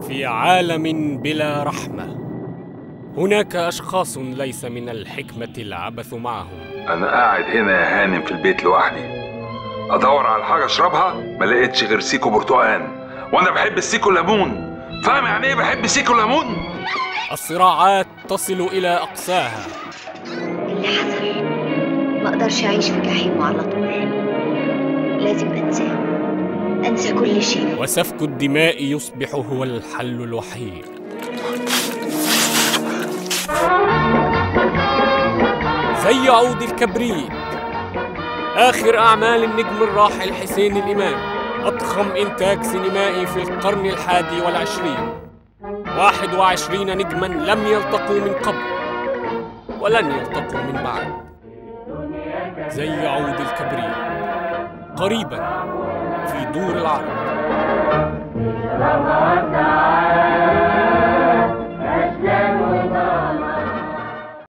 في عالم بلا رحمة هناك أشخاص ليس من الحكمة العبث معهم انا قاعد هنا يا هانم في البيت لوحدي ادور على حاجه اشربها ما لقيتش غير سيكو برتقان وانا بحب السيكو ليمون فاهم يعني ايه بحب سيكو ليمون الصراعات تصل إلى أقساها اللي حصل ما اقدرش اعيش في جحيمه على طول لازم انساه انسى كل شيء وسفك الدماء يصبح هو الحل الوحيد زي عود الكبريت آخر أعمال النجم الراحل حسين الإمام أضخم إنتاج سينمائي في القرن الحادي والعشرين واحد وعشرين نجما لم يلتقوا من قبل ولن يلتقوا من بعد زي عود الكبريت قريبا في دور العرب